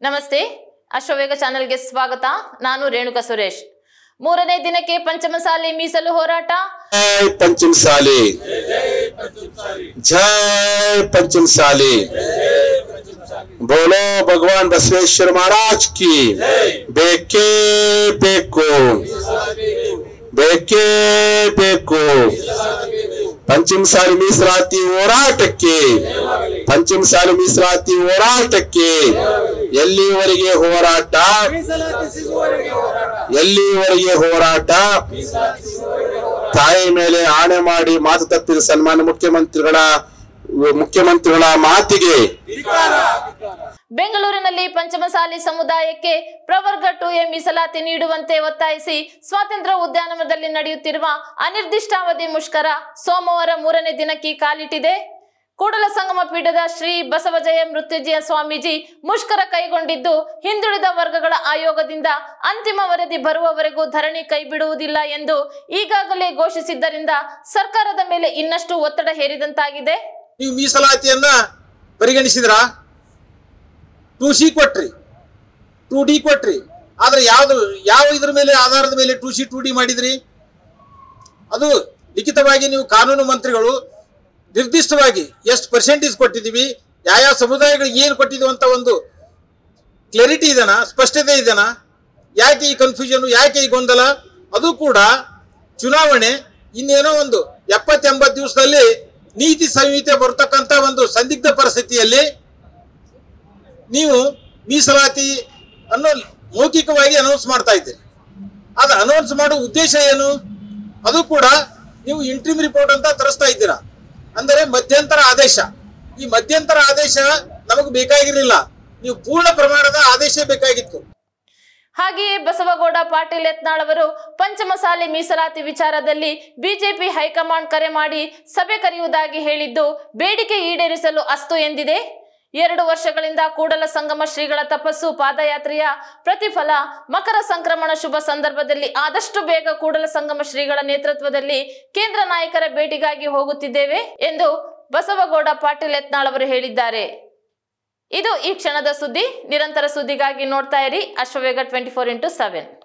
ನಮಸ್ತೆ ಅಶ್ವವೇಗ ಚಾನೆಲ್ಗೆ ಸ್ವಾಗತ ನಾನು ರೇಣುಕಾ ಸುರೇಶ್ ಮೂರನೇ ದಿನಕ್ಕೆ ಪಂಚಮಸಾಲಿ ಮೀಸಲು ಹೋರಾಟ जय पंचम साली जय पंचम साली बोलो भगवान बसवेश्वर महाराज की बेके बेको ಬೇಕೇ ಬೇಕು ಪಂಚಮಸಾಲಿ ಮೀಸಲಾತಿ ಹೋರಾಟಕ್ಕೆ ಪಂಚಮಸಾಲಿ ಮೀಸಲಾತಿ ಹೋರಾಟಕ್ಕೆ ಎಲ್ಲಿವರೆಗೆ ಹೋರಾಟ ಎಲ್ಲಿವರೆಗೆ ಹೋರಾಟ ತಾಯಿ ಮೇಲೆ ಆಣೆ ಮಾಡಿ ಮಾತು ತಪ್ಪಿದ ಸನ್ಮಾನ್ಯ ಮುಖ್ಯಮಂತ್ರಿಗಳ ಮುಖ್ಯಮಂತ್ರಿಗಳ ಮಾತಿಗೆ ಬೆಂಗಳೂರಿನಲ್ಲಿ ಪಂಚಮಸಾಲಿ ಸಮುದಾಯಕ್ಕೆ ಪ್ರವರ್ಗ ಟು ಎ ಮೀಸಲಾತಿ ನೀಡುವಂತೆ ಒತ್ತಾಯಿಸಿ ಸ್ವಾತಂತ್ರ್ಯ ಉದ್ಯಾನವನದಲ್ಲಿ ನಡೆಯುತ್ತಿರುವ ಅನಿರ್ದಿಷ್ಟಾವಧಿ ಮುಷ್ಕರ ಸೋಮವಾರ ಮೂರನೇ ದಿನಕ್ಕೆ ಕಾಲಿಟ್ಟಿದೆ ಕೂಡಲ ಸಂಗಮ ಪೀಠದ ಶ್ರೀ ಬಸವಜಯ ಮೃತ್ಯುಂಜಯ ಸ್ವಾಮೀಜಿ ಮುಷ್ಕರ ಕೈಗೊಂಡಿದ್ದು ಹಿಂದುಳಿದ ವರ್ಗಗಳ ಆಯೋಗದಿಂದ ಅಂತಿಮ ವರದಿ ಬರುವವರೆಗೂ ಧರಣಿ ಕೈಬಿಡುವುದಿಲ್ಲ ಎಂದು ಈಗಾಗಲೇ ಘೋಷಿಸಿದ್ದರಿಂದ ಸರ್ಕಾರದ ಮೇಲೆ ಇನ್ನಷ್ಟು ಒತ್ತಡ ಹೇರಿದಂತಾಗಿದೆ ನೀವು ಮೀಸಲಾತಿಯನ್ನ ಪರಿಗಣಿಸಿದ್ರ ಟೂ ಸಿ ಕೊಟ್ರಿ ಟೂ ಡಿ ಕೊಟ್ರಿ ಆದ್ರೆ ಯಾವ್ದು ಯಾವ ಇದ್ರ ಮೇಲೆ ಆಧಾರದ ಮೇಲೆ ಟೂ ಸಿ ಟೂ ಡಿ ಮಾಡಿದ್ರಿ ಅದು ಲಿಖಿತವಾಗಿ ನೀವು ಕಾನೂನು ಮಂತ್ರಿಗಳು ನಿರ್ದಿಷ್ಟವಾಗಿ ಎಷ್ಟು ಪರ್ಸೆಂಟೇಜ್ ಕೊಟ್ಟಿದ್ದೀವಿ ಯಾವ ಸಮುದಾಯಗಳಿಗೆ ಏನು ಕೊಟ್ಟಿದ್ದೀವಿ ಅಂತ ಒಂದು ಕ್ಲಾರಿಟಿ ಇದೆನಾ ಸ್ಪಷ್ಟತೆ ಇದೆನಾ ಯಾಕೆ ಈ ಕನ್ಫ್ಯೂಷನ್ ಯಾಕೆ ಈ ಗೊಂದಲ ಅದು ಕೂಡ ಚುನಾವಣೆ ಇನ್ನೇನೋ ಒಂದು ಎಪ್ಪತ್ತೆಂಬತ್ತು ದಿವಸದಲ್ಲಿ ನೀತಿ ಸಂಹಿತೆ ಬರ್ತಕ್ಕಂಥ ಒಂದು ಸಂದಿಗ್ಧ ಪರಿಸ್ಥಿತಿಯಲ್ಲಿ ನೀವು ಮೀಸಲಾತಿ ಅನ್ನೋ ಮೌಖಿಕವಾಗಿ ಅನೌನ್ಸ್ ಮಾಡ್ತಾ ಇದ್ದೀರಿ ಅದು ಅನೌನ್ಸ್ ಮಾಡೋ ಉದ್ದೇಶ ಏನು ಅದು ಕೂಡ ನೀವು ಇಂಟ್ರಿಮ್ ರಿಪೋರ್ಟ್ ಅಂತ ತರಿಸ್ತಾ ಇದ್ದೀರಾ ಅಂದರೆ ಮಧ್ಯಂತರ ಆದೇಶ ಈ ಮಧ್ಯಂತರ ಆದೇಶ ನಮಗೆ ಬೇಕಾಗಿರಲಿಲ್ಲ ನೀವು ಪೂರ್ಣ ಪ್ರಮಾಣದ ಆದೇಶ ಬೇಕಾಗಿತ್ತು ಹಾಗೆಯೇ ಬಸವಗೌಡ ಪಾಟೀಲ್ ಯತ್ನಾಳ್ ಅವರು ಪಂಚಮಸಾಲಿ ಮೀಸಲಾತಿ ವಿಚಾರದಲ್ಲಿ ಬಿಜೆಪಿ ಹೈಕಮಾಂಡ್ ಕರೆ ಮಾಡಿ ಸಭೆ ಕರೆಯುವುದಾಗಿ ಹೇಳಿದ್ದು ಬೇಡಿಕೆ ಈಡೇರಿಸಲು ಅಸ್ತು ಎಂದಿದೆ ಎರಡು ವರ್ಷಗಳಿಂದ ಕೂಡಲ ಸಂಗಮ ಶ್ರೀಗಳ ತಪಸ್ಸು ಪಾದಯಾತ್ರೆಯ ಪ್ರತಿಫಲ ಮಕರ ಸಂಕ್ರಮಣ ಶುಭ ಸಂದರ್ಭದಲ್ಲಿ ಆದಷ್ಟು ಬೇಗ ಕೂಡಲ ಸಂಗಮ ಶ್ರೀಗಳ ನೇತೃತ್ವದಲ್ಲಿ ಕೇಂದ್ರ ನಾಯಕರ ಭೇಟಿಗಾಗಿ ಹೋಗುತ್ತಿದ್ದೇವೆ ಎಂದು ಬಸವಗೌಡ ಪಾಟೀಲ್ ಯತ್ನಾಳ್ ಅವರು ಹೇಳಿದ್ದಾರೆ ಇದು ಈ ಕ್ಷಣದ ಸುದ್ದಿ ನಿರಂತರ ಸುದ್ದಿಗಾಗಿ ನೋಡ್ತಾ ಇರಿ Ashwavega twenty four into seven